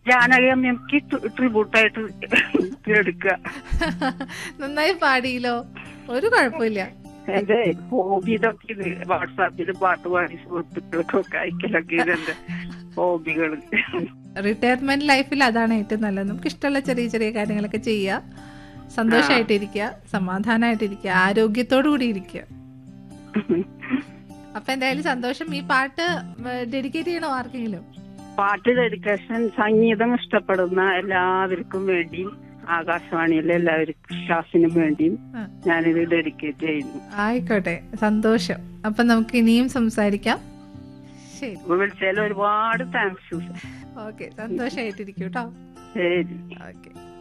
ജാനകി അമ്മയ്ക്ക് ട്രിബ്യൂട്ടായിട്ട് എടുക്കുക നന്നായി പാടിയില്ലോ ഒരു കുഴപ്പമില്ല എന്റെ ഹോബി ഇതൊക്കെ ഇത് വാട്സാപ്പിൽ പാട്ട് പാടി സുഹൃത്തുക്കൾക്കൊക്കെ അയക്കലൊക്കെ ഇതെന്റെ ഹോബികള് റിട്ടയർമെന്റ് ലൈഫിൽ അതാണ് ഏറ്റവും നല്ലത് നമുക്ക് ഇഷ്ടമുള്ള ചെറിയ ചെറിയ കാര്യങ്ങളൊക്കെ ചെയ്യുക സന്തോഷമായിട്ടിരിക്കുക സമാധാനമായിട്ടിരിക്കുക ആരോഗ്യത്തോടു കൂടി ഇരിക്കുക അപ്പൊ എന്തായാലും സന്തോഷം ഈ പാട്ട് ഡെഡിക്കേറ്റ് ചെയ്യണോ ആർക്കെങ്കിലും പാട്ട് ഡെഡിക്കേഷൻ സംഗീതം ഇഷ്ടപ്പെടുന്ന എല്ലാവർക്കും വേണ്ടിയും ആകാശവാണിയിലെ എല്ലാവർക്കും സ്റ്റാഫിനും വേണ്ടിയും ആ. ഞാനിത് ഡെഡിക്കേറ്റ് ചെയ്യുന്നു ആയിക്കോട്ടെ സന്തോഷം അപ്പൊ നമുക്ക് ഇനിയും സംസാരിക്കാം ശരി അപ്പൊ വിളിച്ചതിൽ ഒരുപാട് താങ്ക്സ് ഓക്കെ സന്തോഷമായിട്ടിരിക്കും കേട്ടോ ശരി ഓക്കെ